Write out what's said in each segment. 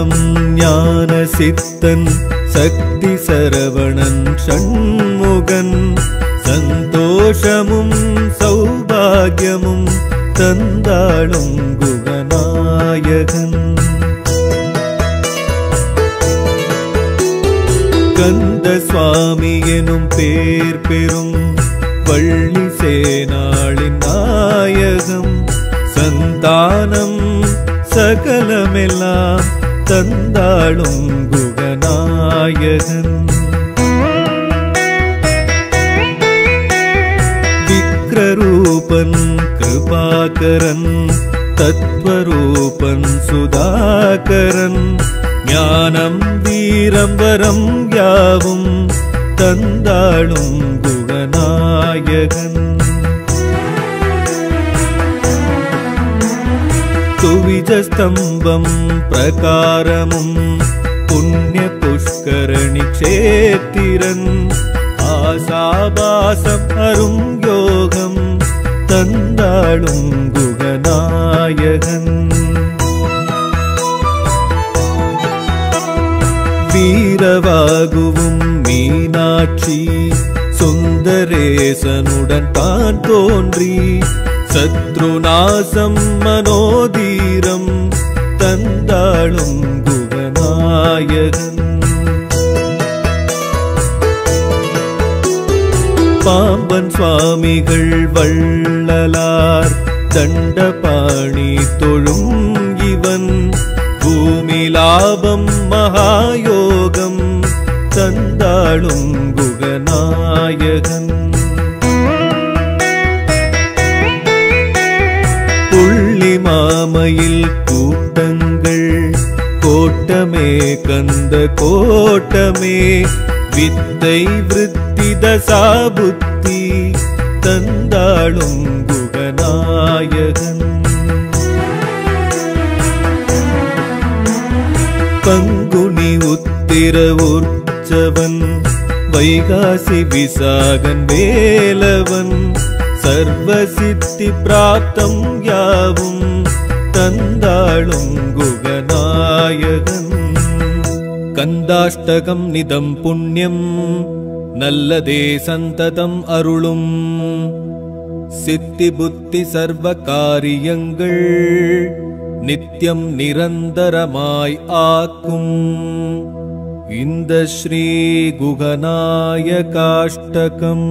சண்முகம் ஞான சித்தன் சக்தி சரவணன் ஷண்முகன் சந்தோஷமும் சௌபாகியமும் தந்தாளும் குகநாயகன் கந்த சுவாமி எனும் பேர் பெறும் வள்ளி சேனாளின் நாயகம் சந்தானம் சகலமெல்லாம் தந்தாளும் குகநாயகன் விக்ரரூபன் கிருபாகரன் தத்வரூபன் சுதாகரன் ஞானம் வீரம் வரம் யாவும் தந்தாளும் குகநாயகன் துவிஜஸ்தம்பம் பிரகாரமும் புண்ணிய புஷ்கரணி க்ஷேத்திரன் ஆசாபாசம் அரும் யோகம் தந்தாளும் குகநாயகன் வீரவாகுவும் மீனாட்சி சுந்தரேசனுடன் தான் தோன்றி சத்ருநாசம் மனோதீரம் தந்தாளும் குகநாயகன் பாம்பன் சுவாமிகள் வள்ளலார் தண்டபாணி தொழும் இவன் பூமி லாபம் மகாயோகம் தந்தாளும் குகநாயகன் புள்ளி மாமையில் கூட்டங்கள் கோட்டமே கந்த கோட்டமே வித்தை விருத்தி தசா புத்தி தந்தாளும் குகநாயகன் பங்குனி உத்திர உற்சவன் வைகாசி விசாகன் வேலவன் சர்வ சித்தி பிராப்தம் யாவும் தந்தாளும் குகநாயகன் கந்தாஷ்டகம் நிதம் புண்ணியம் நல்லதே சந்ததம் அருளும் சித்தி புத்தி சர்வ காரியங்கள் நித்தியம் நிரந்தரமாய் ஆக்கும் இந்த ஸ்ரீ குகநாயகாஷ்டகம்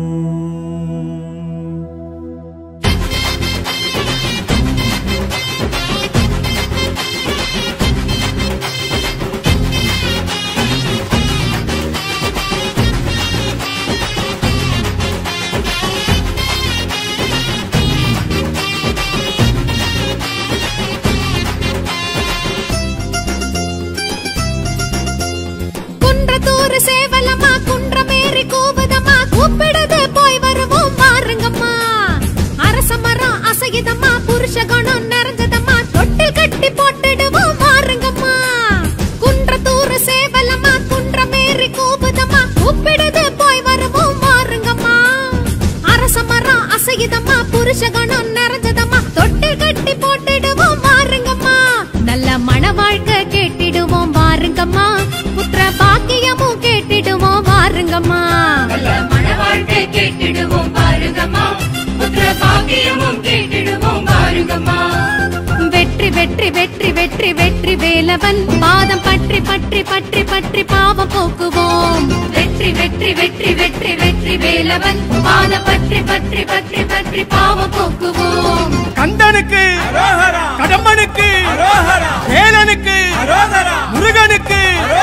குன்றத்தூர் சேவலம்மா குன்றமேறி கூவுதம்மா கூப்பிடுது போய் வருவோம் வாருங்கம்மா அரச மரம் அசையுதம்மா புருஷ குணம் நிறைஞ்சதம்மா தொட்டில் கட்டி போட்டுடுவோம் வாருங்கம்மா குன்றத்தூர் சேவலம்மா குன்றமேறி கூவுதம்மா கூப்பிடுது போய் வருவோம் வாருங்கம்மா அரச மரம் அசையுதம்மா புருஷ குணம் நிறைஞ்சதம்மா தொட்டில் கட்டி போட்டுடுவோம் வாருங்கம்மா நல்ல மன வாழ்க்கை கேட்டிடுவோம் வாருங்கம்மா புத்திர பாக்கியமும் கேட்டிடுவோம் வாருங்கம்மா நல்ல மன வாழ்க்கை கேட்டிடுவோம் பாருங்கம்மா புத்திர பாக்கியமும் கேட்டிடுவோம் பாருங்கம்மா வெற்றி வெற்றி வெற்றி வெற்றி வெற்றி வேலவன் பாதம் பற்றி பற்றி பற்றி பற்றி பாவம் போக்குவோம் வெற்றி வெற்றி வெற்றி வெற்றி வெற்றி வேலவன் பாத பற்றி பற்றி பற்றி பற்றி பாவம் போக்குவோம் கந்தனுக்கு கடம்பனுக்கு வேலனுக்கு முருகனுக்கு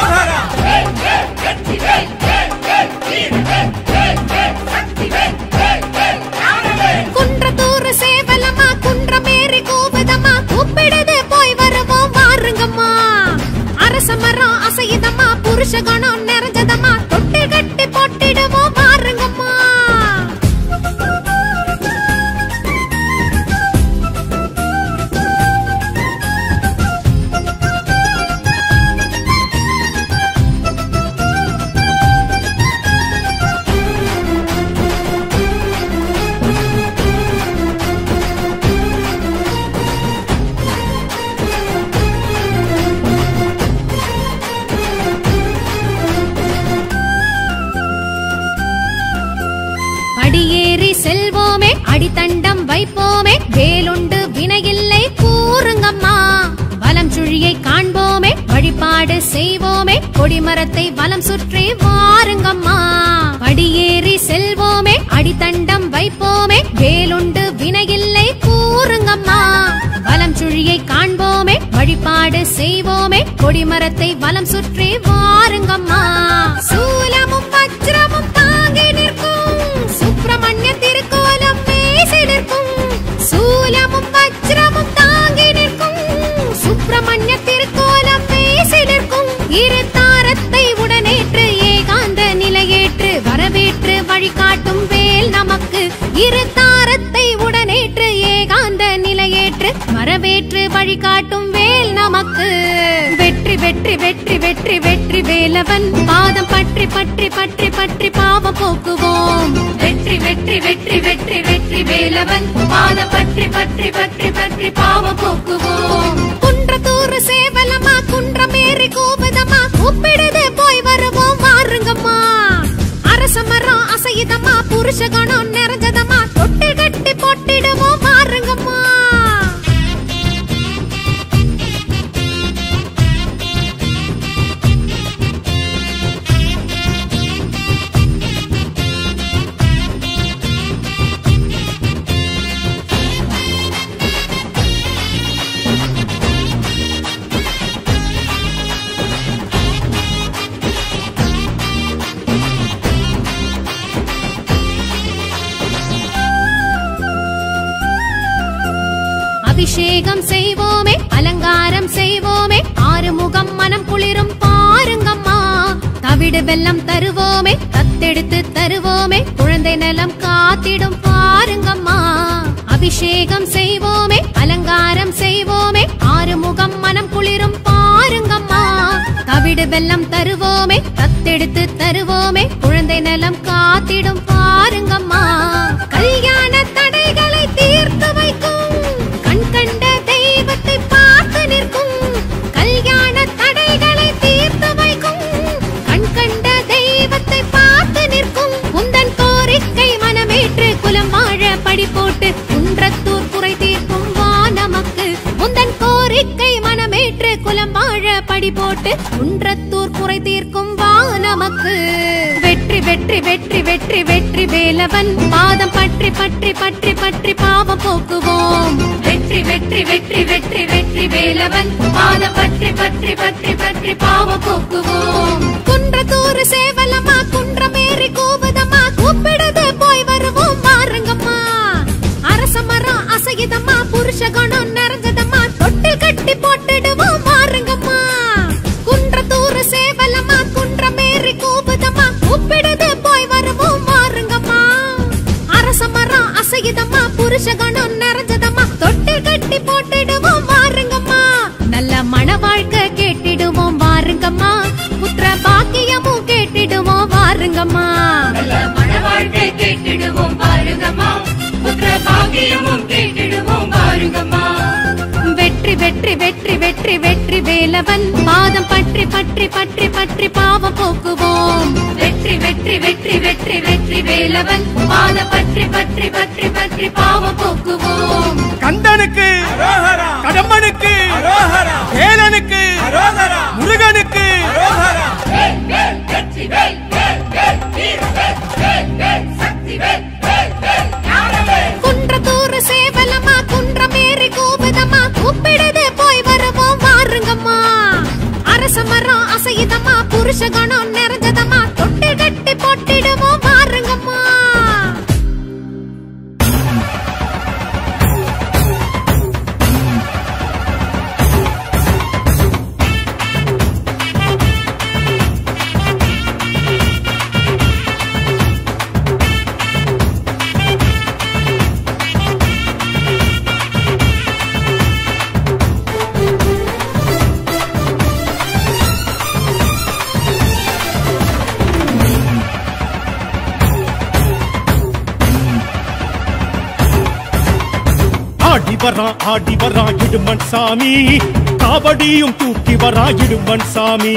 குன்றத்தூர் சேவலம்மா குன்றமேறி கூவுதம்மா கூப்பிடுது போய் வருவோம் வாருங்கம்மா அரச மரம் அசையுதம்மா புருஷ குணம் நிறைஞ்சதம்மா தொட்டு கட்டி போட்டிடுவோம் வாருங்கம்மா அடித்தண்டம் வைப்போமே வேலுண்டு வினையில்லை கூறுங்கம்மா வலம் சுழியை காண்போமே வழிபாடு செய்வோமே கொடிமரத்தை வலம் சுற்றி வாருங்கம்மா படியேறி செல்வோமே அடித்தண்டம் வைப்போமே வேலுண்டு வினையில்லை கூறுங்கம்மா வலம் சுழியை காண்போமே வழிபாடு செய்வோமே கொடிமரத்தை வலம் சுற்றி வாருங்கம்மா சூலமும் வஜ்ரமும் தாங்கி நிற்கும் சுப்பிரமணிய திருக்கோலம் பேசி நிற்கும் சூலமும் வஜ்ரமும் தாங்கி நிற்கும் சுப்பிரமணிய திருக்கோலம் பேசி நிற்கும் இரு தாரத்தை உடனேற்று ஏகாந்த நிலையேற்று வரவேற்று வழிகாட்டும் வேல் நமக்கு இரு தாரத்தை உடனேற்று ஏகாந்த நிலையேற்று வரவேற்று வழிகாட்டும் வேல் நமக்கு வெற்றி வெற்றி வெற்றி வெற்றி வெற்றி வேலவன் பாதம் பற்றி பற்றி பற்றி பற்றி பாவம் போக்குவோம் வெற்றி வெற்றி வெற்றி வெற்றி வெற்றி வேலவன் பாத பற்றி பற்றி பற்றி பற்றி பாவ போக்குவோம் குன்றத்தூர் சேவலமா குன்றமேறி கூபதமா கூப்பிடுது போய் வருவோம் வாருங்கம்மா அரச மரம் அசையுதம்மா புருஷ கணம் நிறைஞ்சதம்மா தொட்டு கட்டி போட்டிடுவோம் வாருங்கம்மா அபிஷேகம் செய்வோமே அலங்காரம் செய்வோமே ஆறுமுகம் மனம் குளிரும் பாருங்கம்மா தவிடு வெல்லம் தருவோமே தத்தெடுத்து தருவோமே குழந்தை நலம் காத்திடும் பாருங்கம்மா அபிஷேகம் செய்வோமே அலங்காரம் செய்வோமே ஆறுமுகம் மனம் குளிரும் பாருங்கம்மா தவிடு வெல்லம் தருவோமே தத்தெடுத்து தருவோமே குழந்தை நலம் காத்திடும் பாருங்கம்மா கல்யாண தடைகளை தீர்த்து வைக்கும் கண் கண்ட தெய்வத்தை பார்த்து நிற்கும் கல்யாண தடைகளை தீர்த்து வைக்கும் கண் கண்ட தெய்வத்தை பார்த்து நிற்கும் உந்தன் கோரிக்கை மனமேற்று குலம் வாழ படி போட்டு குன்றத்தூர் குறை தீர்க்கும் வா நமக்கு உந்தன் கோரிக்கை மனமேற்று குலம் வாழ படி போட்டு குன்றத்தூர் குறை தீர்க்கும் வா நமக்கு வெற்றி வெற்றி வெற்றி வெற்றி வெற்றி வேலவன் பாதம் பற்றி பற்றி பற்றி பற்றி பாவம் போக்குவோம் வெற்றி வெற்றி வெற்றி வெற்றி வெற்றி வேலவன் பாத பற்றி பற்றி பற்றி பற்றி பாவ போக்குவோம் குன்றத்தூர் சேவலமா குன்றமேறி கூவுதம்மா கூப்பிடுது போய் வருவோம் வாருங்கம்மா அரச மரம் அசையுதம்மா புருஷ குணம் நிறைஞ்சதம்மா தொட்டில் கட்டி போட்டுடுவோம் வாருங்கம்மா குன்றத்தூர் சேவலமா குன்றமேறி கூவுதம்மா கூப்பிடுது போய் வருவோம் வாருங்கம்மா அரச மரம் அசையுதம்மா புருஷ குணம் நிறைஞ்சதம்மா தொட்டில் கட்டி போட்டுடுவோம் வாருங்கம்மா நல்ல மன வாழ்க்கை கேட்டிடுவோம் வாருங்கம்மா புத்திர பாக்கியமும் கேட்டிடுவோம் வாருங்கம்மா நல்ல மன வாழ்க்கை கேட்டிடுவோம் பாருங்கம்மா புத்திர பாக்கியமும் கேட்டிடுவோம் பாருங்கம்மா வெற்றி வெற்றி வெற்றி வெற்றி வெற்றி வேலவன் பாதம் பற்றி பற்றி பற்றி பற்றி பாவம் போக்குவோம் வெற்றி வெற்றி வெற்றி வெற்றி வெற்றி வேலவன் பாத பற்றி பற்றி பற்றி பற்றி பாவ போக்குவோம் கந்தனுக்கு கடம்பனுக்கு வேலனுக்கு முருகனுக்கு வேல் வேல் வெற்றி வேல் வேல் வேல் வீர வேல் வேல் வேல் சக்தி வேல் வேல் வேல் ஞானவேல் குன்றத்தூர் சேவலமா குன்றமேறி கூவுதம்மா கூப்பிடுது போய் வருவோம் வாருங்கம்மா அரச மரம் அசையுதம்மா புருஷ குணம் நிறைஞ்சதம்மா தொட்டு கட்டி போட்டிடுவோம் வாருங்கம்மா ஆடி வரான் ஆடி வரான் இடுமன் சாமி காவடியும் தூக்கி வரான் இடுமன் சாமி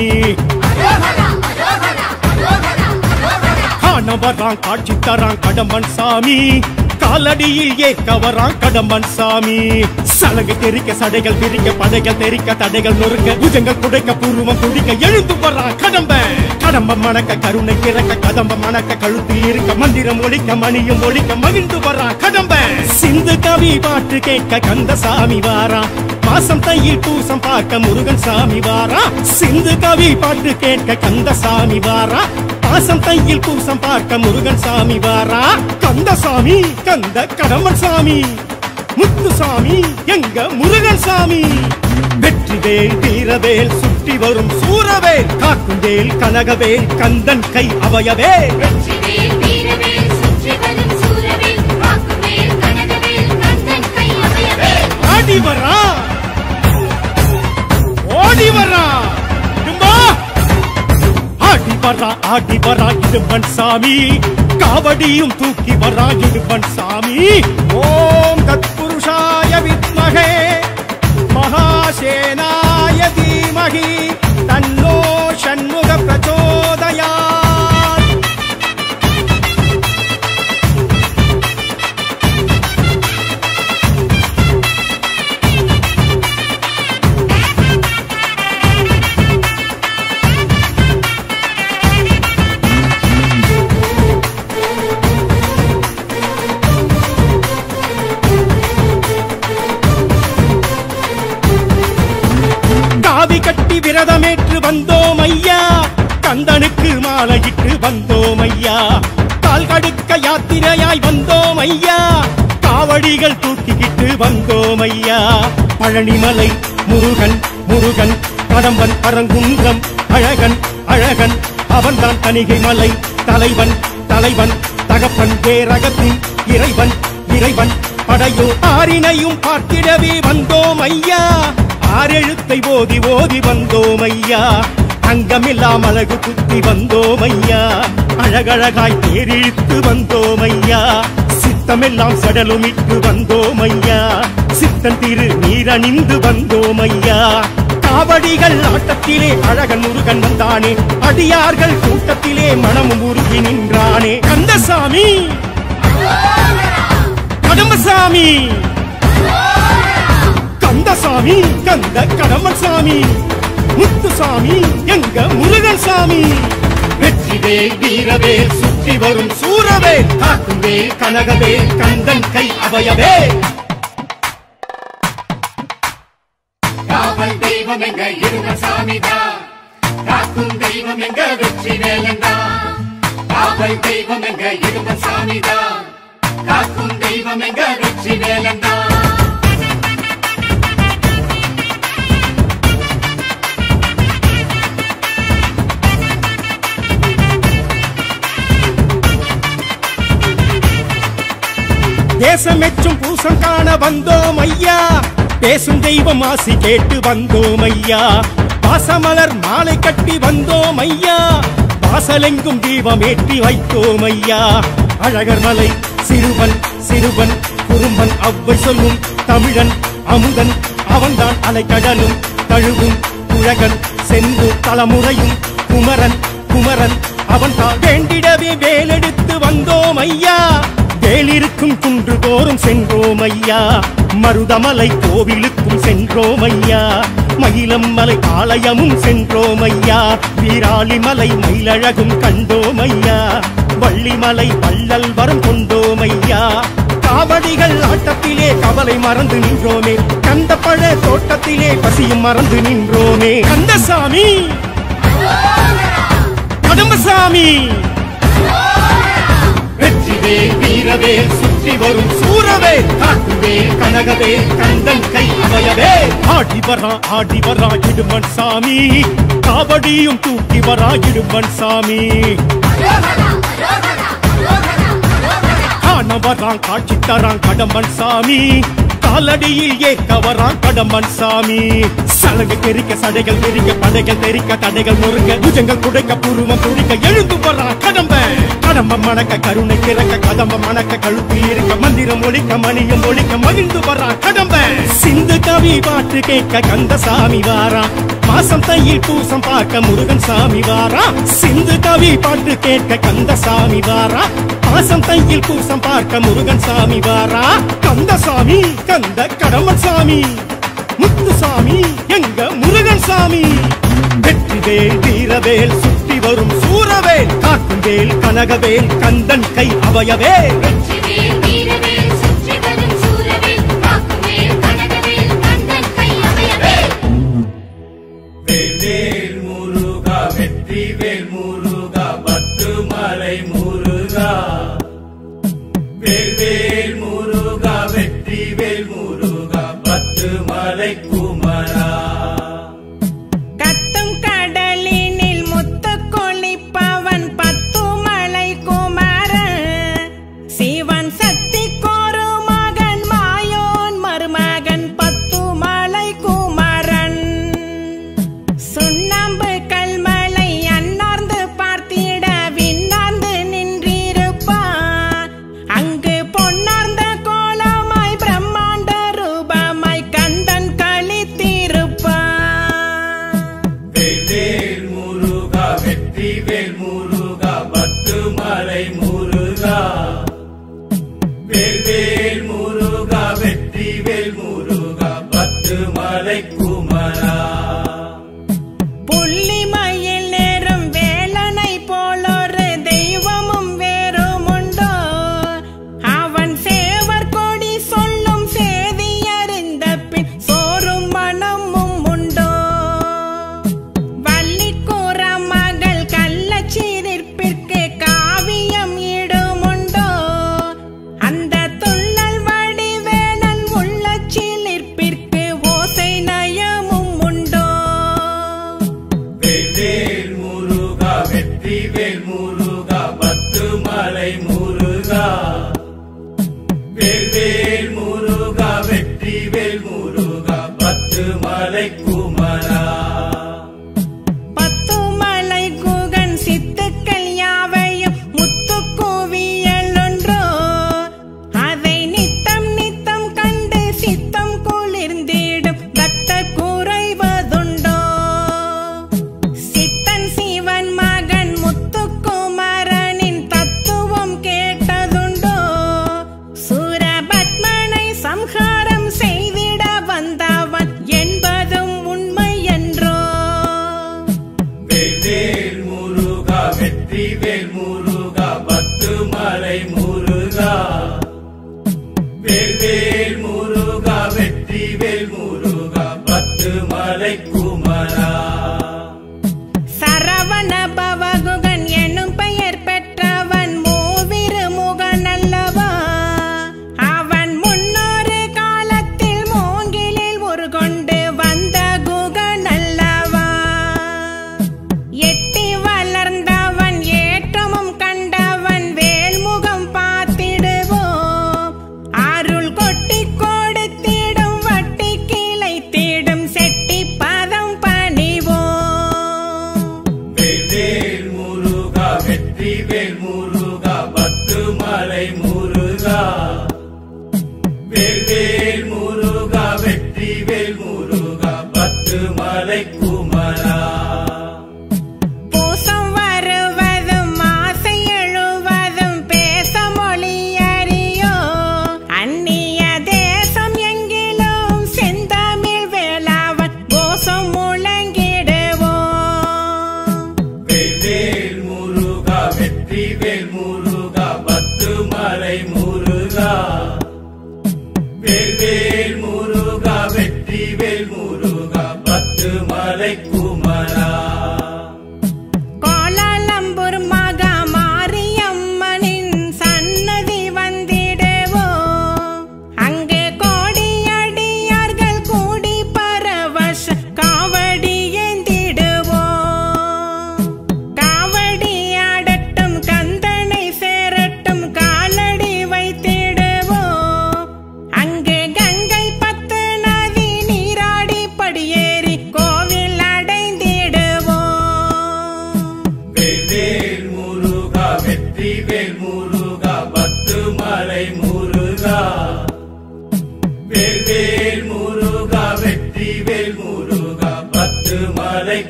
காண வரான் காட்சி தரான் கடம்பன் சாமி காலடியில் ஏற்க வரான் கடம்பன் சாமி சலங்கை தெரிக்க சடைகள் விரிக்க படைகள் தெரிக்க தடைகள் நொறுக்க புஜங்கள் குடைக்க பூர்வம் துடிக்க எழுந்து வரான் கடம்பன் கடம்ப மணக்க கருணை கிறக்க கதம்ப மணக்க கழுத்தில் இருக்க மந்திரம் ஒழிக்க மணியும் ஒழிக்க மகிழ்ந்து வரான் கடம்பன் சிந்து கவி பாட்டு கேட்க கந்தசாமி வாரான் மாசம் தையில் பூசம் பார்க்க முருகன் சாமி வாரா சிந்து கவி பாட்டு கேட்க கந்தசாமி வாரா பாசம் தையில் பூசம் பார்க்க முருகன் சாமி வாரா கந்தசாமி கந்த கடம்பன் சாமி முத்துசாமி எங்க முருகன் சாமி வெற்றிவேல் வீரவேல் சுற்றி வரும் சூரவேல் காக்கும் வேல் கனகவேல் கந்தன் கை அவயவேல் வெற்றிவேல் வீரவேல் சுற்றி வரும் சூரவேல் காக்குவேல் கனகவேல் கந்தன் கை அவையவேல் ஆடி வரா ஓடி வரா இடும்பா. ஆடி வரா ஆடி வரா இடும்பன் சாமி காவடியும் தூக்கி வரா இடும்பன் சாமி ஓம் தத்புருஷாய வித்மகே மகாசேனாய தீமகி தன்னோ ஷண்முக பிரச்சோதயாத் காவி கட்டி விரதமேற்று வந்தோம் ஐயா கந்தனுக்கு மாலையிட்டு வந்தோம் ஐயா கால் கடுக்க யாத்திரையாய் வந்தோம் ஐயா காவடிகள் தூக்கிக்கிட்டு வந்தோம் ஐயா பழனிமலை முருகன் முருகன் கடம்பன் பரங்குன்றம் அழகன் அழகன் அவன்தான் தணிகை மலை தலைவன் தலைவன் தகப்பன் பேரகத்தின் இறைவன் இறைவன் படையோ ஆரினையும் பார்த்திடவே வந்தோம் ஐயா ஆறெழுத்தை ஓதி ஓதி வந்தோம் ஐயா அங்கமில்லாம் அழகு குத்தி வந்தோம் ஐயா அழகழகாய் தேரிழுத்து வந்தோம் ஐயா சித்தமெல்லாம் சடலுமிட்டு வந்தோம் ஐயா சித்தன் திரு நீரணிந்து வந்தோம் ஐயா காவடிகள் ஆட்டத்திலே அழகன் முருகன் வந்தானே அடியார்கள் கூட்டத்திலே மனமும் உருகி நின்றானே கந்தசாமி கடம்பசாமி கந்தசாமி கந்த கடம்பசாமி முத்துசாமி எங்க முருகன் சாமி வெற்றிவேல் வீரவேல் சுற்றி வரும் சூரவேல் காக்குவேல் கனகவேல் கந்தன் கை அவையவே காவல் தெய்வம் எங்க இருந்த சாமிதான் காக்கும் தெய்வம் எங்க வெற்றி வேலந்தான் காவல் தெய்வம் எங்க இருந்த சாமிதான் காக்கும் தெய்வம் எங்க வெற்றி வேலந்தான் தேசமெச்சும் பூசம் காண வந்தோம் ஐயா பேசும் தெய்வம் ஆசி கேட்டு வந்தோம் ஐயா பாசமலர் மாலை கட்டி வந்தோம் ஐயா வாசலெங்கும் தீபம் ஏற்றி வைத்தோம் ஐயா அழகர் மலை சிறுவன் சிறுவன் குறும்பன் அவ்வை சொல்லும் தமிழன் அமுதன் அவன்தான் அலைக்கடலும் தழுவும் குழகன் சென்று தலைமுறையும் குமரன் குமரன் அவன் தான் வேண்டிடவே வேலெடுத்து வந்தோம் ஐயா வேலிருக்கும் குன்று தோறும் சென்றோம் ஐயா மருதமலை கோவிலுக்கும் சென்றோம் ஐயா மயிலம் மலை ஆலயமும் சென்றோம் ஐயா வீராளிமலை மயிலழகும் கண்டோம் ஐயா வள்ளிமலை வள்ளல் வரம் கொண்டோம் ஐயா காவடிகள் ஆட்டத்திலே கவலை மறந்து நின்றோமே கந்த பழ தோட்டத்திலே பசியும் மறந்து நின்றோமே கந்தசாமி கடம்பசாமி வெற்றிவேல் வீரவேல் சுற்றி வரும் சூரவேல் காட்டுவேல் கனகவேல் கந்தன் கை அவையவே ஆடி வரா ஆடி வரா இடுமன் சாமி காவடியும் தூக்கி வரா இடுமன் சாமி காண வரான் காட்சி தரான் கடம்பன் சாமி காலடியில் ஏற்க வரான் கடம்பன் சாமி சலங்கை தெரிக்க சடைகள் தெரிக்க படைகள் தெரிக்க தடைகள் முறுக்க புஜங்கள் குடைக்க பூர்வம் துடிக்க எழுந்து வரான் கடம்ப கடம்ப மணக்க கருணை கிறக்க கதம்ப மணக்க கழுத்தில் இருக்க மந்திர மந்திரம் ஒழிக்க மணியும் ஒழிக்க மகிழ்ந்து வர்றான் கடம்ப சிந்து கவி பாட்டு கேட்க கந்தசாமி வாரா மாசம் தையில் பூசம் பார்க்க முருகன் சாமி வாரா சிந்து கவி பாட்டு கேட்க கந்தசாமி வாரா மாசம் தையில் பூசம் பார்க்க முருகன் சாமி வாரா கந்தசாமி கந்த கடம்பன் சாமி முத்துசாமி எங்க முருகன் சாமி வெற்றிவேல் வீரவேல் சுற்றி வரும் சூரவேல் காக்கும் வேல் கனகவேல் கந்தன் கை அவயவேல் வெற்றிவேல் வீரவேல் சுற்றி வரும் சூரவேல் காக்குவேல் கனகவேல் கந்தன் கை அவையவேல் வேல் முருகா வெற்றி வேல் முருகா பத்து மலை முருகா வேல் வேல் முருகா வெற்றி வேல் முருகா பத்து மலை குமரா கத்தும் கடலினில் முத்து கொளிப்பவன் பத்துமலை குமரன் சிவன்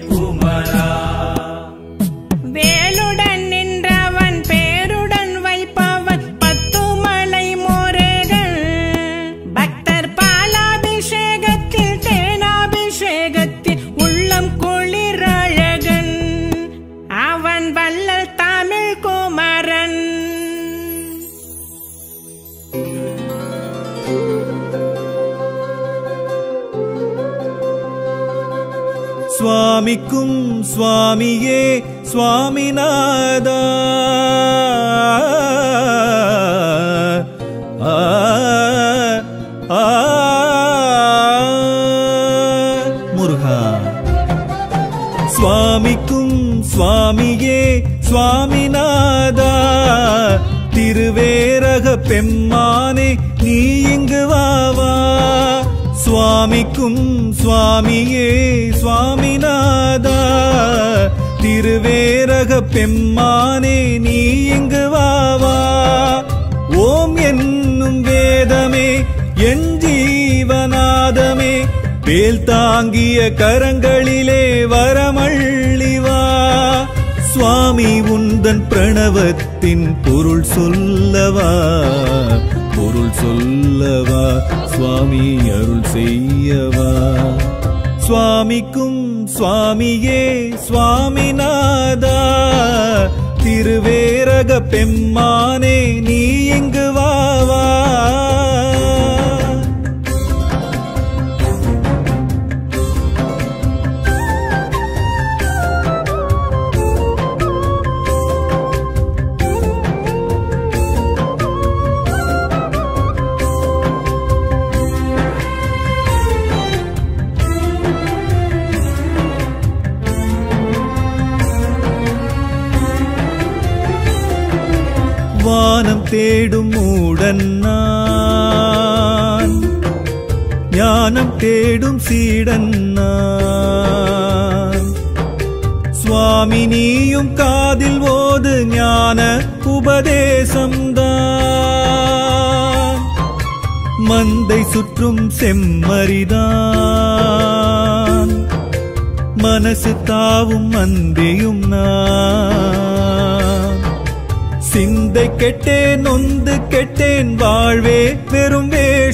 குமரா வேலுடன் நின்றவன் பேருடன் வைப்பவன் பத்துமலை முருகன் பக்தர் பாலாபிஷேகத்தில் தேனாபிஷேகத்தில் உள்ளம் குளிரழகன் அவன் வள்ளல் தமிழ் குமரன் சுவாமிக்கும் சுவாமியே சுவாமிநாதா ஆ, ஆ, முருகா சுவாமிக்கும் சுவாமியே சுவாமிநாதா திருவேரக பெம்மானே நீ இங்கு வாவா சுவாமிக்கும் சுவாமியே சுவாமிநாதா திருவேரக பெம்மானே நீ இங்கு வாவா ஓம் என்னும் வேதமே என் ஜீவநாதமே வேல் தாங்கிய கரங்களிலே வரமள்ளிவா சுவாமி உந்தன் பிரணவத்தின் பொருள் சொல்லவா பொருள் சொல்லவா சுவாமி அருள் செய்யவா சுவாமிக்கும் சுவாமியே சுவாமிநாதா திருவேரக பெம்மானே நீ இங்கு வாவா வானம் தேடும் மூடன் நான் ஞானம் தேடும் சீடன் நான் சுவாமி நீயும் காதில் ஓது ஞான உபதேசம்தான் மந்தை சுற்றும் செம்மறிதான் மனசு தாவும் மந்தையும் நான் சிந்தை கெட்டேன் நொந்து கெட்டேன் வாழ்வே வெறும்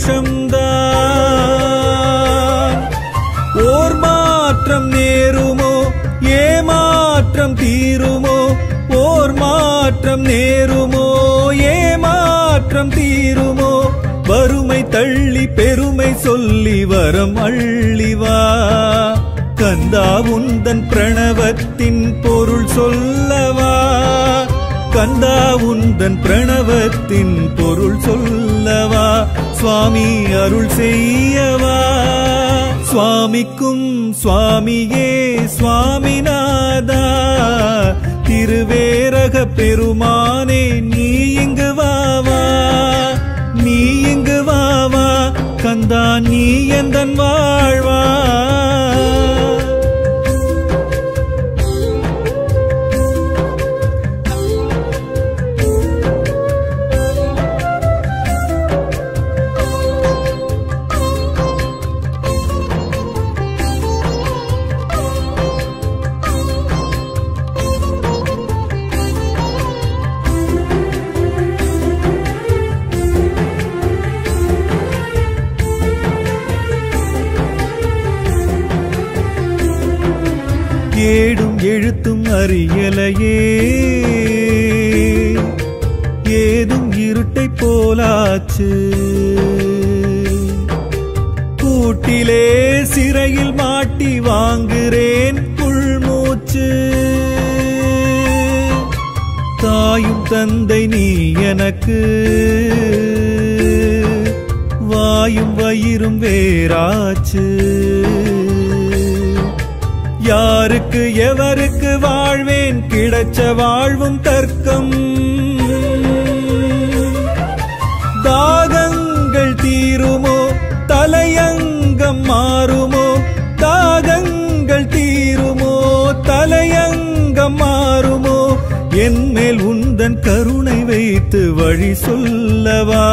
வேஷம்தான் ஓர் மாற்றம் நேருமோ ஏமாற்றம் தீருமோ ஓர் மாற்றம் நேருமோ ஏமாற்றம் தீருமோ வறுமை தள்ளி பெருமை சொல்லி வரம் அள்ளிவா கந்தா உந்தன் பிரணவத்தின் பொருள் சொல்லவா கந்தா உந்தன் பிரணவத்தின் பொருள் சொல்லவா சுவாமி அருள் செய்யவா சுவாமிக்கும் சுவாமியே சுவாமிநாதா திருவேரக பெருமானே நீ இங்கு வாவா நீ இங்கு வாவா கந்தா நீ எந்தன் வாழ்வா ஏடும் எழுத்தும் அறியலையே ஏதும் இருட்டை போலாச்சு கூட்டிலே சிறையில் மாட்டி வாங்குறேன் உள்மூச்சு தாயும் தந்தை நீ எனக்கு வாயும் வயிறும் வேறாச்சு யாருக்கு எவருக்கு வாழ்வேன் கிடைச்ச வாழ்வும் தர்க்கம் தாகங்கள் தீருமோ தலையங்கம் மாறுமோ தாகங்கள் தீருமோ தலையங்கம் மாறுமோ என் மேல் உந்தன் கருணை வைத்து வழி சொல்லவா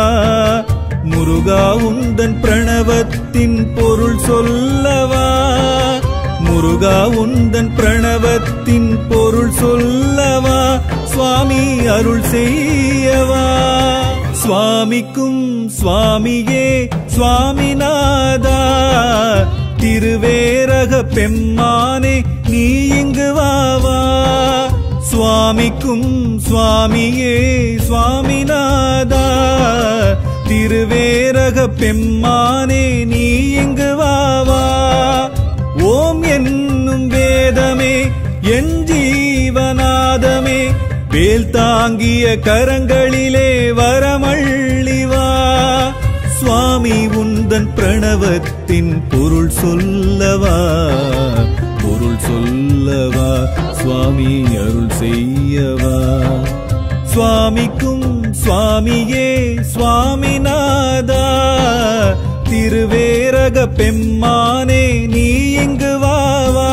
முருகா உந்தன் பிரணவத்தின் பொருள் சொல்லவா முருகா உந்தன் பிரணவத்தின் பொருள் சொல்லவா சுவாமி அருள் செய்யவா சுவாமிக்கும் சுவாமியே சுவாமிநாதா திருவேரக பெம்மானே நீ இங்கு வாவா சுவாமிக்கும் சுவாமியே சுவாமிநாதா திருவேரக பெம்மானே நீ இங்கு வாவா ஓம் என்னும் வேதமே என் ஜீவநாதமே வேல் தாங்கிய கரங்களிலே வரமள்ளிவா சுவாமி உந்தன் பிரணவத்தின் பொருள் சொல்லவா பொருள் சொல்லவா சுவாமி அருள் செய்யவா சுவாமிக்கும் சுவாமியே சுவாமிநாதா திருவேரக பெம்மானே நீ இங்கு வாவா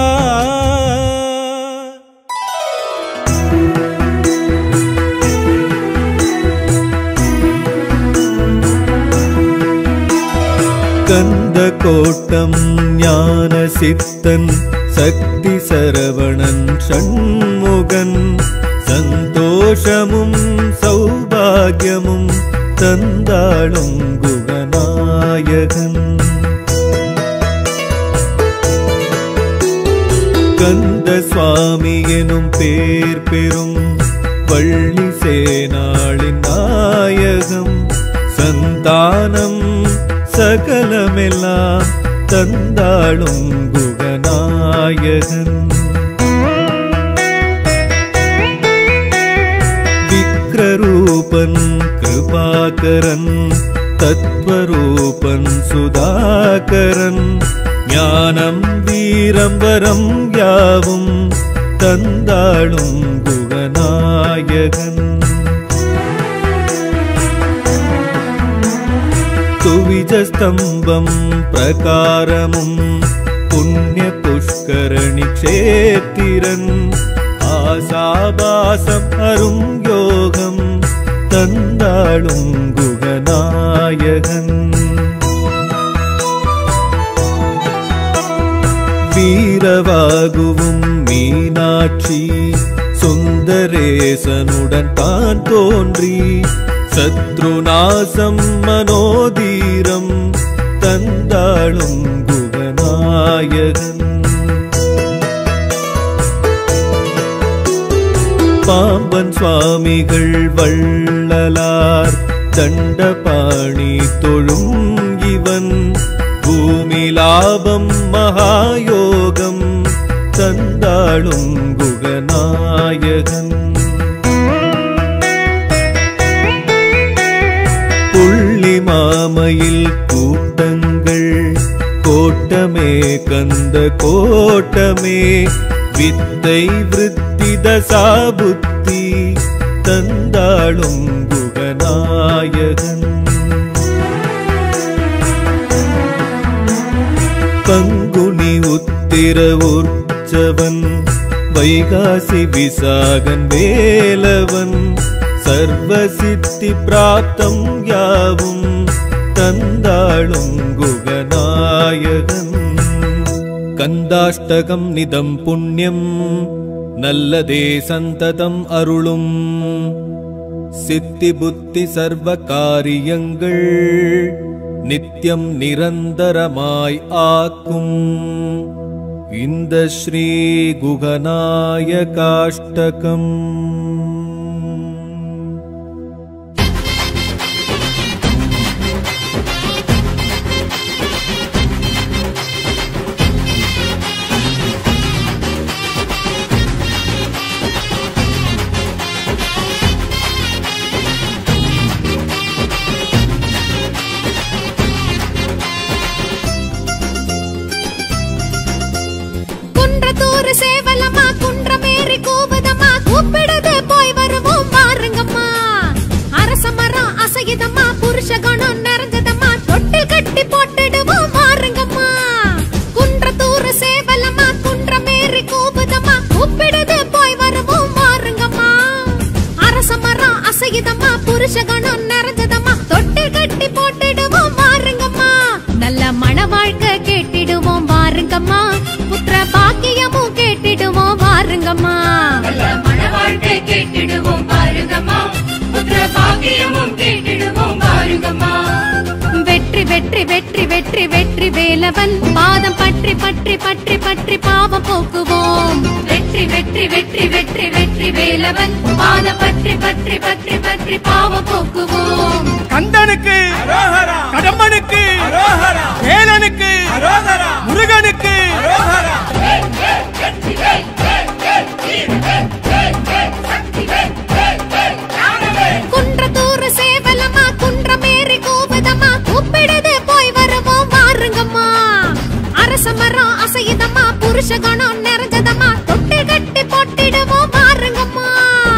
கந்த கோட்டம் ஞான சித்தன் சக்தி சரவணன் ஷண்முகன் சந்தோஷமும் சௌபாகியமும் தந்தாளும் குகநாயகன் கந்த சுவாமி எனும் பேர் பெறும் பள்ளி சேனாளின் நாயகம் சந்தானம் சகலமெல்லாம் தந்தாளும் குகநாயகன் விக்ரரூபன் கிருபாகரன் தத்வரூபன் சுதாகரன் ஞானம் வீரம் வரம் யாவும் தந்தாளும் குகநாயகன் துவிஜஸ்தம்பம் பிரகாரமும் புண்ணிய புஷ்கரணி க்ஷேத்திரன் ஆசாபாசம் அரும் யோகம் தந்தாளும் குகநாயகன் வீரவாகுவும் மீனாட்சி சுந்தரேசனுடன் தான் தோன்றி சத்ருநாசம் மனோதீரம் தந்தாளும் குகநாயகன் பாம்பன் சுவாமிகள் வள்ளலார் தண்டபாணி தொழும் இவன் பூமி லாபம் மகாயோகம் தந்தாளும் குகநாயகன் புள்ளி மாமையில் கூட்டங்கள் கோட்டமே கந்த கோட்டமே வித்தை விருத்தி தசாபுத்தி தந்தாளும் குகநாயகன் பங்குனி உத்திர உற்சவன் வைகாசி விசாகன் வேலவன் சர்வ சித்தி பிராப்தம் யாவும் தந்தாளும் குகநாயகன் கந்தாஷ்டகம் நிதம் புண்ணியம் நல்லதே சந்ததம் அருளும் சித்தி புத்தி சர்வ காரியங்கள் நித்தியம் நிரந்தரமாய் ஆக்கும் இந்த ஸ்ரீ குகநாயகாஷ்டகம் குன்றத்தூர் சேவலமா குன்றமேறி கூவுதமா கூப்பிடுது வாருங்கம்மா நல்ல மன வாழ்க்கை கேட்டிடுவோம் பாருங்கம்மா புத்திர பாக்கியமும் கேட்டிடுவோம் பாருங்கம்மா வெற்றி வெற்றி வெற்றி வெற்றி வெற்றி வேலவன் பாதம் பற்றி பற்றி பற்றி பற்றி பாவம் போக்குவோம் வெற்றி வெற்றி வெற்றி வெற்றி வெற்றி வேலவன் பாத பற்றி பற்றி பற்றி பற்றி பாவம் போக்குவோம் கந்தனுக்கு கடம்பனுக்கு வேலனுக்கு முருகனுக்கு குன்றத்தூர் சேவலமா குன்றமேறி கூவுதம்மா கூப்பிடுது போய் வருவோம் வாருங்கம்மா அரச மரம் அசையுதம்மா புருஷ கணம் நிறைஞ்சதம்மா தொட்டு கட்டி போட்டிடுவோம் வாருங்கம்மா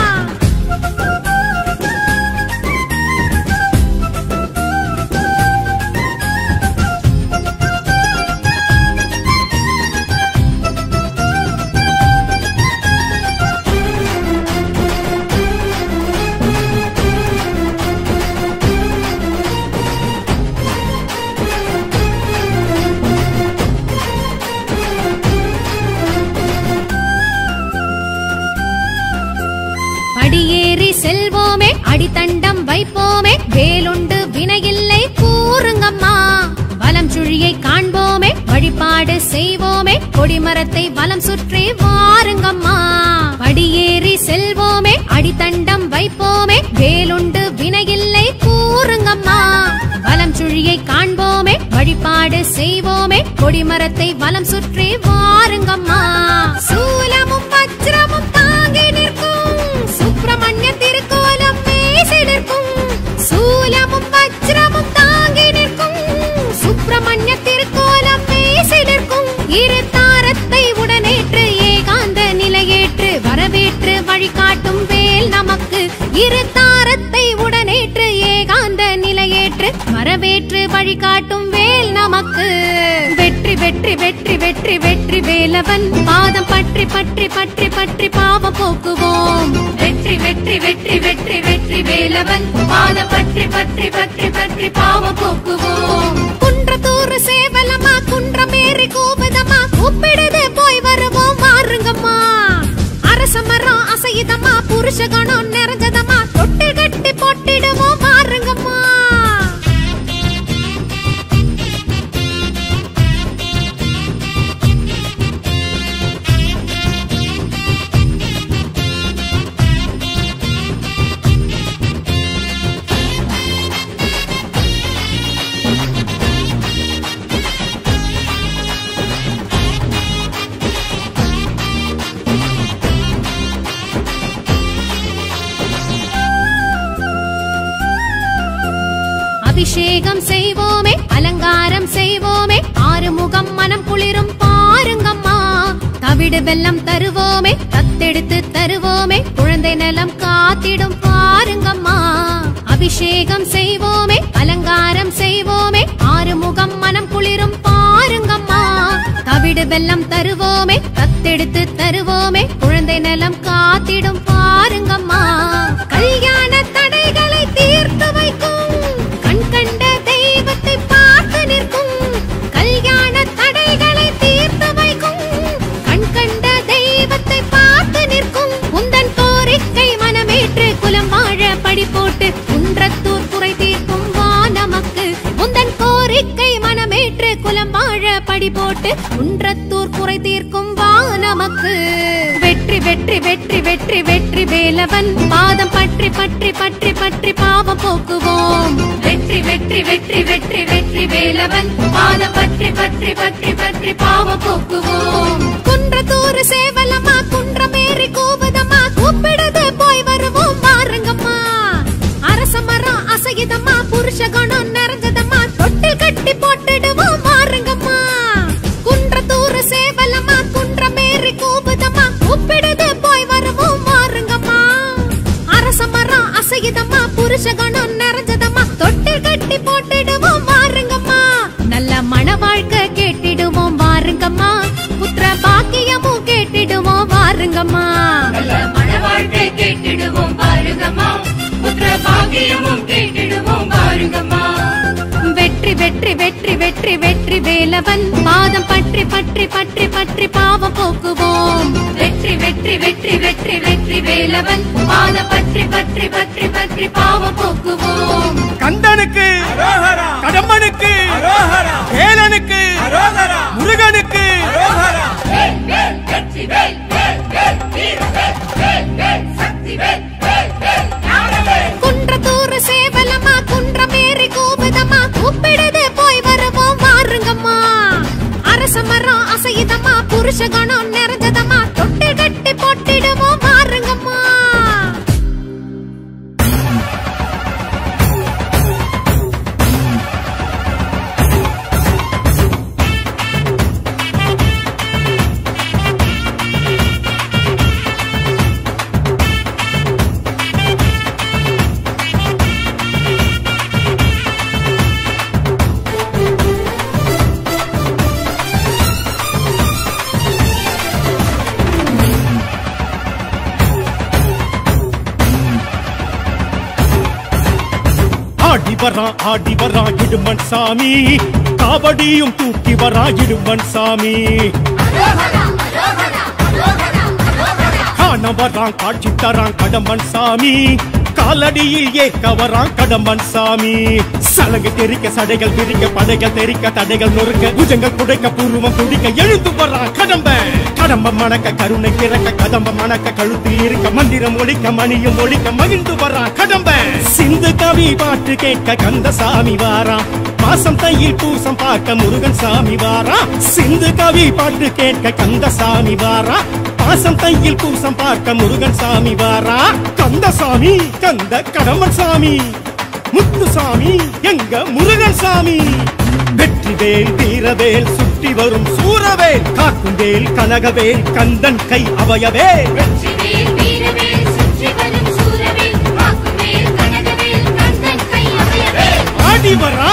படியேறி செல்வோமே அடித்தண்டம் வைப்போமே வேலுண்டு வினையில்லை கூறுங்கம்மா வலம் சுழியை காண்போமே வழிபாடு செய்வோமே கொடிமரத்தை வலம் சுற்றி வாருங்கம்மா படியேறி செல்வோமே அடித்தண்டம் வைப்போமே வேலுண்டு வினையில்லை கூறுங்கம்மா வலம் சுழியை காண்போமே வழிபாடு செய்வோமே கொடிமரத்தை வலம் சுற்றி வாருங்கம்மா சூலமும் வஜ்ரமும் தாங்கி நிற்கும் சுப்பிரமணிய திருக்கோலம் பேசி நிற்கும் சூலமும் வஜ்ரமும் தாங்கி நிற்கும் சுப்பிரமணிய திருக்கோலம் பேசி நிற்கும் இரு தாரத்தை உடனேற்று ஏகாந்த நிலையேற்று வரவேற்று வழிகாட்டும் வேல் நமக்கு இரு தாரத்தை உடனேற்று ஏகாந்த நிலையேற்று வரவேற்று வழிகாட்டும் வேல் நமக்கு வெற்றி வெற்றி வெற்றி வெற்றி வெற்றி வேலவன் பாதம் பற்றி பற்றி பற்றி பற்றி பாவம் போக்குவோம் வெற்றி வெற்றி வெற்றி வெற்றி வெற்றி வேலவன் பாத பற்றி பற்றி பற்றி பற்றி பாவம் போக்குவோம் குன்றத்தூர் சேவலமா குன்றமேறி கூவுதம்மா கூப்பிடுது போய் வருவோம் வாருங்கம்மா அரச மரம் அசையுதம்மா புருஷ கணம் நிறைஞ்சதம்மா தொட்டு கட்டி போட்டிடுவோம் வாருங்கம்மா அபிஷேகம் செய்வோமே அலங்காரம் செய்வோமே ஆறுமுகம் மனம் குளிரும் பாருங்கம்மா தவிடு வெல்லம் தருவோமே தத்தெடுத்து தருவோமே குழந்தை நலம் காத்திடும் பாருங்கம்மா அபிஷேகம் செய்வோமே அலங்காரம் செய்வோமே ஆறுமுகம் மனம் குளிரும் பாருங்கம்மா தவிடு வெல்லம் தருவோமே தத்தெடுத்து தருவோமே குழந்தை நலம் காத்திடும் பாருங்கம்மா கல்யாண தடைகளை தீர்த்து வைக்கும் கண் கண்ட தெய்வத்தை பார்த்து நிற்கும் கல்யாண தடைகளை தீர்த்து வைக்கும் கண் கண்ட தெய்வத்தை பார்த்து நிற்கும் உந்தன் கோரிக்கை மனமேற்று குலம் வாழ படி போட்டு குன்றத்தூர் குறை தீர்க்கும் வா நமக்கு உந்தன் கோரிக்கை மனமேற்று குலம் வாழ படி போட்டு குன்றத்தூர் குறை தீர்க்கும் வா நமக்கு வெற்றி வெற்றி வெற்றி வெற்றி வெற்றி வேலவன் பாதம் பற்றி பற்றி பற்றி பற்றி பாவம் போக்குவோம் வெற்றி வெற்றி வெற்றி வெற்றி வெற்றி வேலவன் பாத பற்றி பற்றி பற்றி பற்றி பாவம் போக்குவோம் குன்றத்தூர் சேவலம்மா குன்றமேறி கூவுதம்மா கூப்பிடுது போய் வருவோம் வாருங்கம்மா அரச மரம் அசையுதம்மா புருஷ கணம் நிறைஞ்சதம்மா தொட்டில் கட்டி போட்டுடுவோம் வாருங்கம்மா குன்றத்தூர் சேவலம்மா குன்றமேறி கூவுதம்மா கூப்பிடுது போய் வருவோம் வாருங்கம்மா அரச மரம் அசையுதம்மா புருஷ கணம் நிறைஞ்சதம்மா தொட்டில் கட்டி போட்டுடுவோம் வாருங்கம்மா நல்ல மன வாழ்க்கை கேட்டிடுவோம் வாருங்கம்மா புத்திர பாக்கியமும் கேட்டிடுவோம் வாருங்கம்மா நல்ல மன வாழ்க்கை கேட்டிடுவோம் பாருங்கம்மா புத்திர பாக்கியமும் கேட்டிடுவோம் பாருங்கம்மா வெற்றி வெற்றி வெற்றி வெற்றி வெற்றி வேலவன் பாதம் பற்றி பற்றி பற்றி பற்றி பாவம் போக்குவோம் வெற்றி வெற்றி வெற்றி வெற்றி வெற்றி வேலவன் பாத பற்றி பற்றி பற்றி பற்றி பாவம் போக்குவோம் கந்தனுக்கு கடம்பனுக்கு வேலனுக்கு முருகனுக்கு வேல் வேல் வெற்றி வேல் வேல் வேல் வீர வேல் வேல் வேல் சக்தி வேல் வேல் வேல் ஞானவேல் குன்றத்தூர் சேவலமா குன்றமேறி கூவுதம்மா கூப்பிடுது போய் வருவோம் வாருங்கம்மா அரச மரம் அசையுதம்மா புருஷ கணம் நிறைஞ்சதம்மா தொட்டு கட்டி போட்டிடுவோம் வாருங்கம்மா ஆடி வரா ஆடி வரா இடுமன் சாமி காவடியும் தூக்கி வரா இடுமன் சாமி காண வரான் காட்சி தரான் கடம்பன் சாமி காலடியில் ஏக்க வரான் கடம்பன் சாமி சலங்கு தெரிக்க சடைகள் விரிக்க படைகள் தெரிக்க தடைகள் நொறுக்க புஜங்கள் குடைக்க பூர்வம் துடிக்க எழுந்து வரான் கடம்ப கடம்ப மணக்க கருணை கிறக்க கதம்ப மணக்க கழுத்தில் இருக்க மந்திரம் ஒழிக்க மணியும் ஒழிக்க மகிழ்ந்து வரான் கடம்ப சிந்து கவி பாட்டு கேட்க கந்தசாமி வாரா மாசம் தையில் பூசம் பார்க்க முருகன் சாமி வாரா சிந்து கவி பாட்டு கேட்க கந்தசாமி வாரா பாசம் தையில் பூசம் பார்க்க முருகன் சாமி வாரா கந்தசாமி கந்த கடம்பன் சாமி முத்துசாமி எங்க முருகன் சாமி வெற்றிவேல் வீரவேல் சுற்றி வரும் சூரவேல் காக்கும் வேல் கனகவேல் கந்தன் கை அவயவேல் வெற்றி வேல் வீர வேல் சுற்றி வரும் சூரவேல் காக்கும் வேல் கனகவேல் கந்தன் கை அபயவேல் ஆடி வரா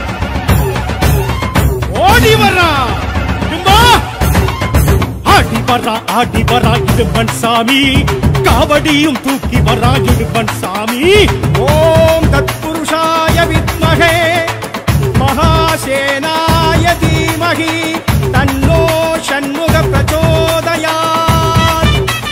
ஓடி வரா இடும்பா. ஆடி வரா ஆடி வரா இடும்பன் சாமி காவடியும் தூக்கி வரா இடும்பன் சாமி ஓம் தத்புருஷாய வித்மகே மகாசேனாய தீமகி தன்னோ ஷண்முக பிரச்சோதயாத்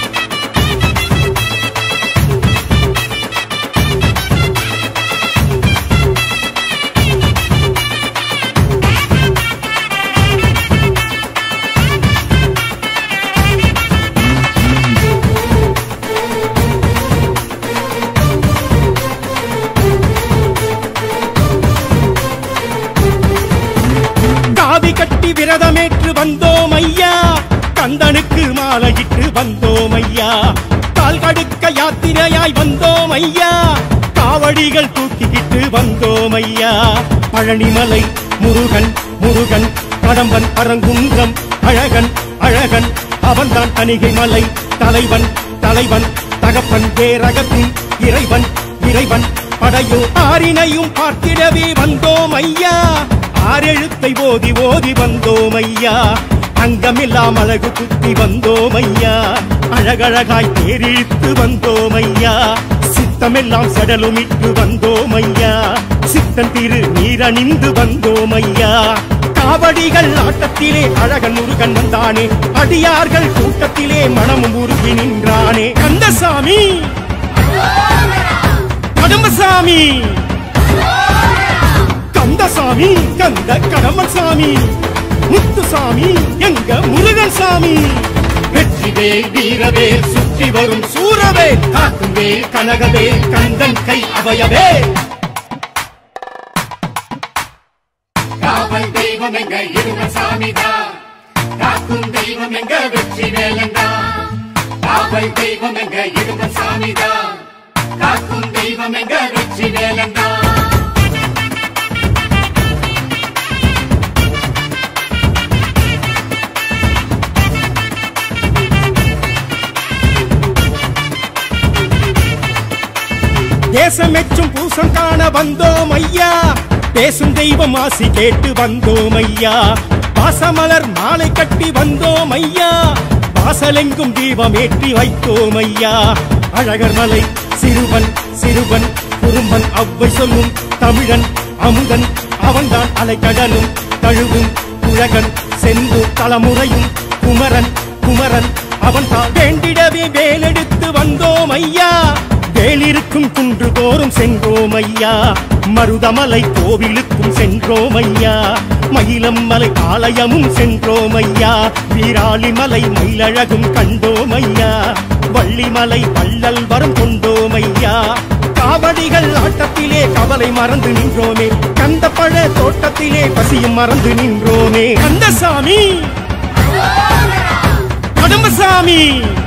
காவி கட்டி விரதமேற்று வந்தோம் ஐயா கந்தனுக்கு மாலையிட்டு வந்தோம் ஐயா கால் கடுக்க யாத்திரையாய் வந்தோம் ஐயா காவடிகள் தூக்கிக்கிட்டு வந்தோம் ஐயா பழனிமலை முருகன் முருகன் கடம்பன் பரங்குன்றம் அழகன் அழகன் அவன்தான் தணிகை மலை தலைவன் தலைவன் தகப்பன் பேரகத்தின் இறைவன் இறைவன் படையோ ஆறினையும் பார்த்திடவே வந்தோம் ஐயா ஆறெழுத்தை ஓதி ஓதி வந்தோம் ஐயா அங்கமில்லாம் அழகு குத்தி வந்தோம் ஐயா அழகழகாய் தேரிழித்து வந்தோம் ஐயா சித்தமெல்லாம் சடலுமிட்டு வந்தோம் ஐயா சித்தன் திரு நீரணிந்து வந்தோம் ஐயா காவடிகள் ஆட்டத்திலே அழகன் முருகன் வந்தானே அடியார்கள் கூட்டத்திலே மனமும் உருகி நின்றானே கந்தசாமி கடம்பசாமி கந்தசாமி கந்த கடம்பசாமி முத்துசாமி எங்க முருகன் சாமி வெற்றிவேல் வீரவேல் சுற்றி வரும் சூரவேல் காக்கும் வேல் கனகவேல் கந்தன் கை அபயவேல் காவல் தெய்வம் எங்க இருவ சாமிதான் காக்கும் தெய்வம் எங்க வெற்றி வேலந்தா காவல் தெய்வம் எங்க இருவ சாமிதான் காக்கும் தெய்வம் எங்க வெற்றி வேலந்தா தேசமெச்சும் பூசம் காண வந்தோம் ஐயா பேசும் தெய்வம் ஆசி கேட்டு வந்தோம் ஐயா பாசமலர் மாலை கட்டி வந்தோம் ஐயா வாசலெங்கும் தீபம் ஏற்றி வைத்தோம் ஐயா அழகர் மலை சிறுவன் சிறுவன் குறும்பன் அவ்வை சொல்லும் தமிழன் அமுதன் அவன்தான் அலைக்கடலும் தழுவும் குழகன் செந்து தலைமுறையும் குமரன் குமரன் அவன் தான் வேண்டிடவே வேலெடுத்து வந்தோம் ஐயா வேலிருக்கும் குன்று தோறும் சென்றோம் ஐயா மருதமலை கோவிலுக்கும் சென்றோம் ஐயா மயிலம் மலை ஆலயமும் சென்றோம் ஐயா வீராளிமலை மயிலழகும் கண்டோம் ஐயா வள்ளிமலை வள்ளல் வரம் கொண்டோம் ஐயா காவடிகள் ஆட்டத்திலே கவலை மறந்து நின்றோமே கந்த பழ தோட்டத்திலே பசியும் மறந்து நின்றோமே கந்தசாமி கடம்பசாமி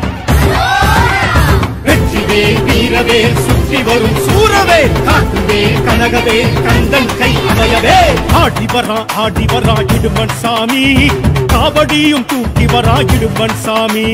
வெற்றிவேல் வீரவேல் சுற்றி வரும் சூரவேல் காட்டுவேல் கனகவேல் கந்தன் கை அடையவே ஆடி வரா ஆடி வரா இடுமன் சாமி காவடியும் தூக்கி வரா இடுமன் சாமி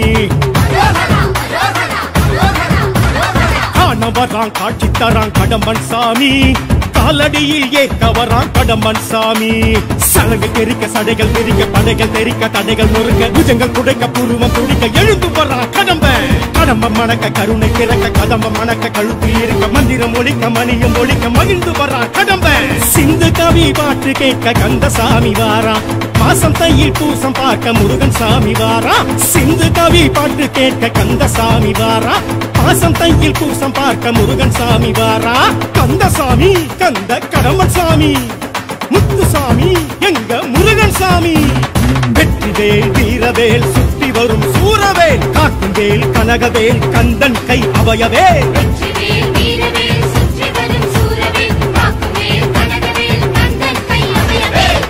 காண வரான் காட்சி தரான் கடம்பன் சாமி காலடியில் ஏற்க வரான் கடம்பன் சாமி சலகை தெரிக்க சடைகள் தெரிக்க படைகள் தெரிக்க தடைகள் நொறுக்க புஜங்கள் குடைக்க புருவம் துடிக்க எழுந்து வரான் கடம்ப கடம்ப மணக்க கருணை திறக்க கதம்ப மணக்க கழுத்தில் இருக்க மந்திரம் ஒழிக்க மணியும் ஒழிக்க மகிழ்ந்து வரான் கடம்ப சிந்து கவி பாட்டு கேட்க கந்தசாமி வாரா மாசம் தையில் பூசம் பார்க்க முருகன் சாமி வாரா சிந்து கவி பாட்டு கேட்க கந்தசாமி வாரா பாசம் தையில் பூசம் பார்க்க முருகன் சாமி வாரா கந்தசாமி கந்த கடம்பன் சாமி முத்துசாமி எங்க முருகன் சாமி வெற்றிவேல் வீரவேல் சுற்றி வரும் சூரவேல் காட்டுவேல் கனகவேல் கந்தன் கை அபயவே வெற்றிவேல் வீரவேல் சுற்றி வரும் சூரவேல் காக்குவேல் கனகவேல் கந்தன் கை அபயவேல்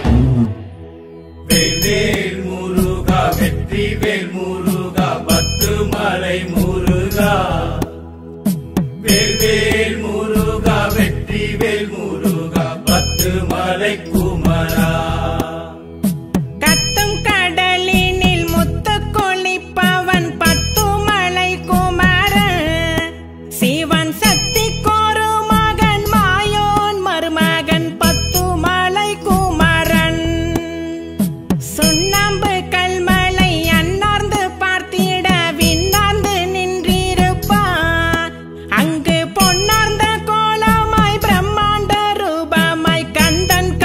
வேல் முருகா வெற்றி வேல் முருகா பத்து மலை முருகா வேல் வேல் முருகா வெற்றி வேல் முருகா பத்து மலை குமரா கத்தும் கடலினில் முத்து கொளிப்பவன் பத்து மலை குமரன் சிவன் சக்தி கோரு மகன் மாயோன் மருமகன் பத்து மலை குமரன் சுண்ணாம்பு கல்மலை அன்னார்ந்து பார்த்திட விண்ணார்ந்து நின்றிருப்பான் அங்கு பொன்னார்ந்த கோலமாய் பிரம்மாண்ட ரூபமாய் கந்தன்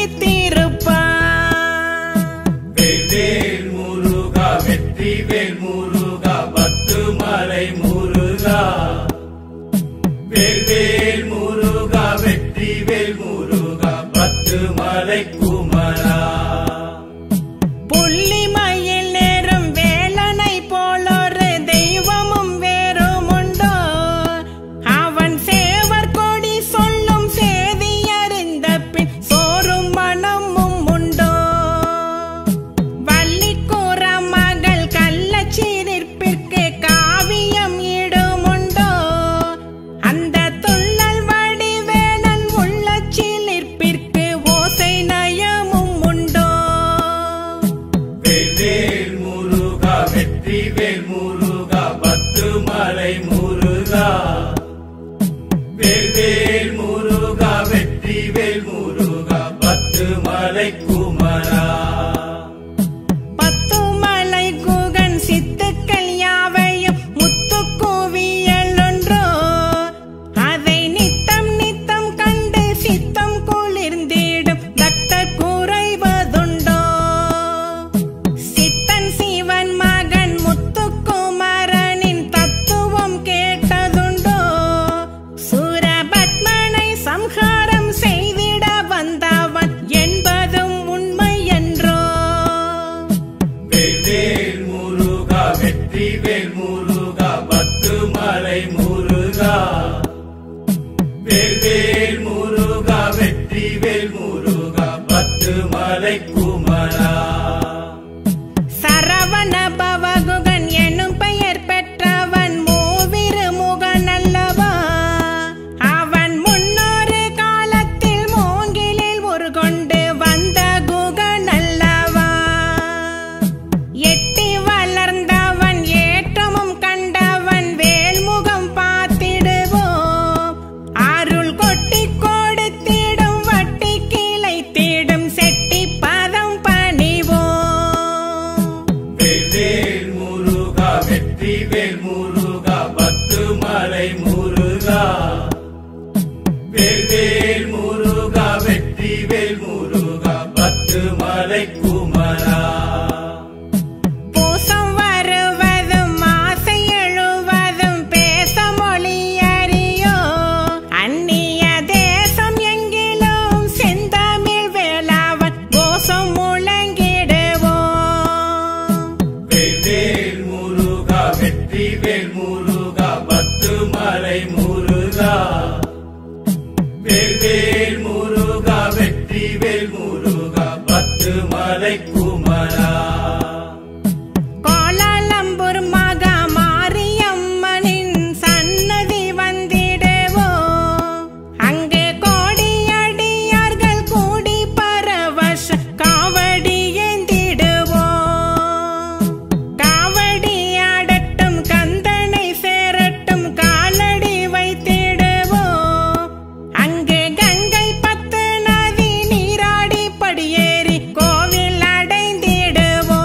கழித்திருப்பான் வேல் வேல் முருகா வெற்றி வேல் முருகா பத்து மலை முருகா வேல் வேல் முருகா வெற்றி வேல் முருகா பத்து மலை குமரா புள்ளிமயில் நேரும் வேலனை போலொரு தெய்வமும் வேறும் உண்டோ அவன் சேவர் கொடி சொல்லும் சேதி அறிந்த பின் சோறும் மனமும் உண்டோ வள்ளிக்கூற மகள் கள்ளச்சீரிப்பிற்கு காவியம் ஈடுமுண்டோ அந்த துள்ளல் வடிவேலன் உள்ள சிலிர்ப்பிற்கு ஓசை நயமும் உண்டோ வேல் வேல் முருகா வெற்றி வேல் முருகா பத்து மலை முருகா வேல் வேல் முருகா வெற்றி வேல் முருகா பத்து மலை குமரா பத்து மலை குகன் சித்துக்கள் யாவையும் முத்து குவியலொன்றோ அதை நித்தம் நித்தம் கண்டு சித்தம் குளிர்ந்திடும் பக்தர் குறைவதுண்டோ சித்தன் சிவன் மகன் முத்துக்குமரனின் தத்துவம் கே வேல் முருகா பத்து மலை முருகா வேல் வேல் முருகா வெற்றி வேல் முருகா பத்து மலை குமரா கோலாலம்பூர் மகா மாரியம்மனின் சன்னதி வந்திடவோ அங்கே கோடியடியார்கள் கூடி பரவச காவடி ஏந்திடுவோ காவடி ஆடட்டும் கந்தனை சேரட்டும் காலடி வைத்திடுவோ அங்கே கங்கை பத்து நதி நீராடி படியேறி கோவில் அடைந்திடுவோ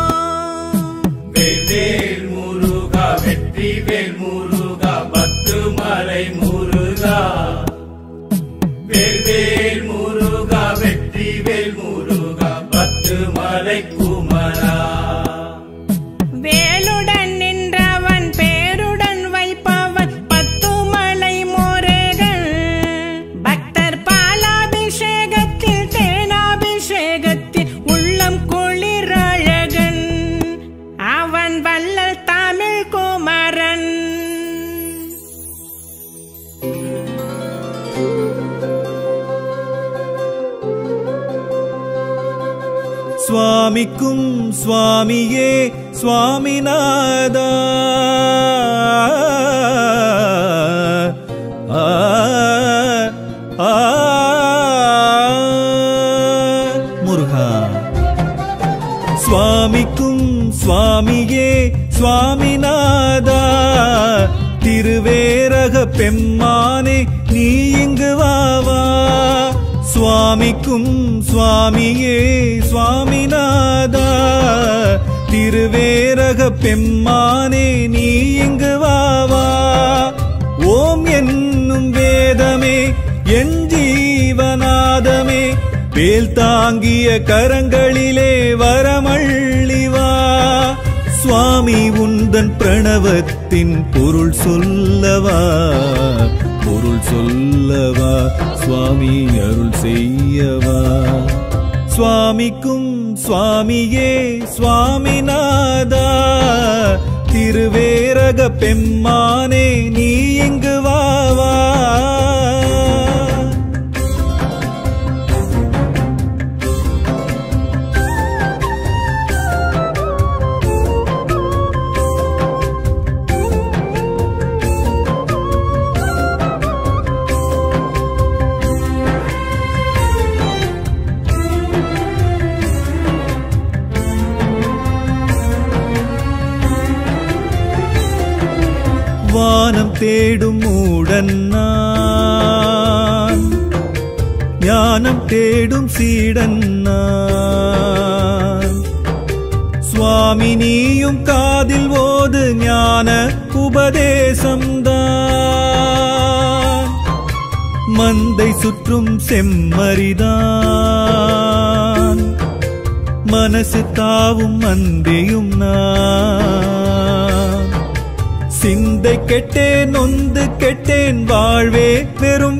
வேல் வேல் முருகா வெற்றி வேல் முருகா பத்து மலை முருகா வேல் வேல் முருகா வெற்றி வேல் முருகா பத்து மலை குமரா வேலுடன் நின்றவன் பேருடன் வைப்பவன் பத்துமலை முருகன் பக்தர் பாலாபிஷேகத்தில் தேனாபிஷேகத்தில் உள்ளம் குளிர் அழகன் அவன் வள்ளல் தமிழ் குமரன் சுவாமிக்கும் சுவாமியே சுவாமிநாதா ஆ, ஆ, முருகா சுவாமிக்கும் சுவாமியே சுவாமிநாதா திருவேரக பெம்மானே நீ இங்கு வாவா சுவாமிக்கும் சுவாமியே சுவாமிநாதா திருவேரக பெம்மானே நீ இங்கு வாவா ஓம் என்னும் வேதமே என் ஜீவநாதமே வேல் தாங்கிய கரங்களிலே வரமள்ளிவா சுவாமி உந்தன் பிரணவத்தின் பொருள் சொல்லவா பொருள் சொல்லவா சுவாமி அருள் செய்யவா சுவாமிக்கும் சுவாமியே சுவாமிநாதா திருவேரக பெம்மானே நீ இங்கு வாவா வானம் தேடும் மூடன் நான் ஞானம் தேடும் சீடன் நான் சுவாமி நீயும் காதில் ஓது ஞான உபதேசம்தான் மந்தை சுற்றும் செம்மறிதான் மனசு தாவும் மந்தையும் நான் சிந்தை கெட்டேன் நொந்து கெட்டேன் வாழ்வே வெறும்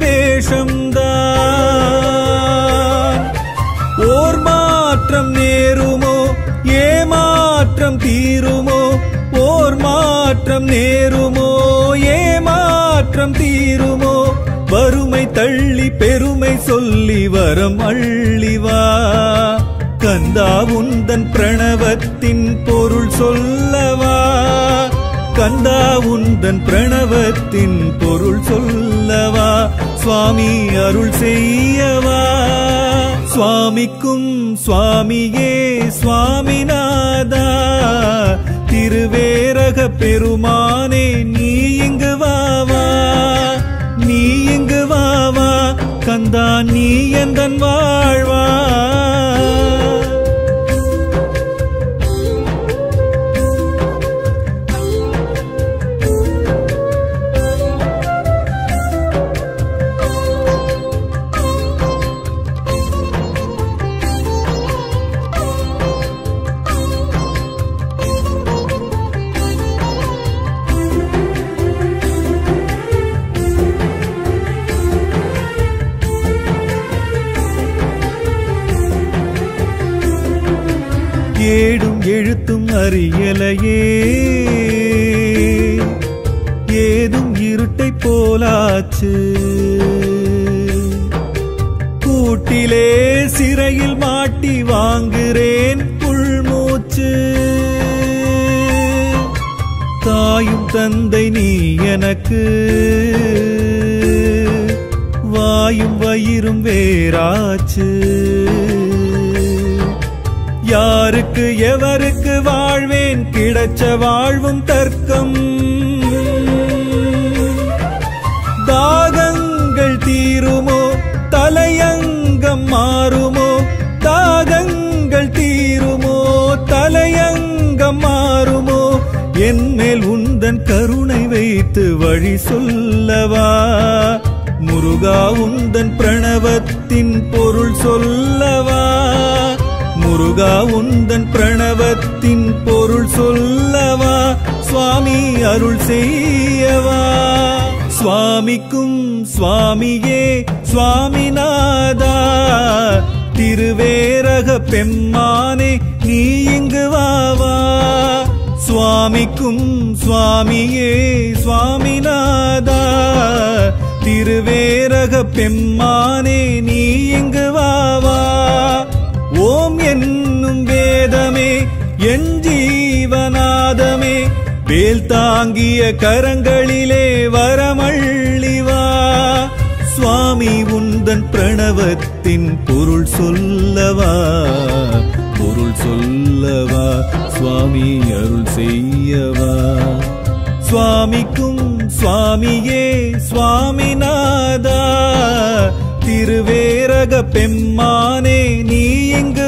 வேஷம்தான் ஓர் மாற்றம் நேருமோ ஏமாற்றம் தீருமோ ஓர் மாற்றம் நேருமோ ஏமாற்றம் தீருமோ வறுமை தள்ளி பெருமை சொல்லி வரம் அள்ளிவா கந்தா உந்தன் பிரணவத்தின் பொருள் சொல்லவா கந்தா உந்தன் பிரணவத்தின் பொருள் சொல்லவா சுவாமி அருள் செய்யவா சுவாமிக்கும் சுவாமியே சுவாமிநாதா திருவேரக பெருமானே நீ இங்கு வாவா நீ இங்கு வாவா கந்தா நீ எந்தன் வாழ்வா ஏடும் எழுத்தும் அறியலையே போலாச்சு கூட்டிலே சிறையில் மாட்டி வாங்குறேன் புல்மூச்சு தாயும் தந்தை நீ எனக்கு வாயும் வயிறும் வேறாச்சு யாருக்கு எவருக்கு வாழ்வேன் கிடைச்ச வாழ்வும் தர்க்கம் தாகங்கள் தீருமோ தலையங்கம் மாறுமோ தாகங்கள் தீருமோ தலையங்கம் மாறுமோ என் மேல் உந்தன் கருணை வைத்து வழி சொல்லவா முருகா உந்தன் பிரணவத்தின் பொருள் சொல்லவா முருகா உந்தன் பிரணவத்தின் பொருள் சொல்லவா சுவாமி அருள் செய்யவா சுவாமிக்கும் சுவாமியே சுவாமிநாதா திருவேரக பெம்மானே நீ இங்கு வாவா சுவாமிக்கும் சுவாமியே சுவாமிநாதா திருவேரக பெம்மானே நீ இங்கு வாவா ஓம் என்னும் வேதமே என் ஜீவநாதமே வேல் தாங்கிய கரங்களிலே வரமள்ளிவா சுவாமி உந்தன் பிரணவத்தின் பொருள் சொல்லவா பொருள் சொல்லவா சுவாமி அருள் செய்யவா சுவாமிக்கும் சுவாமியே சுவாமிநாதா திருவேரக பெம்மானே நீ எங்கு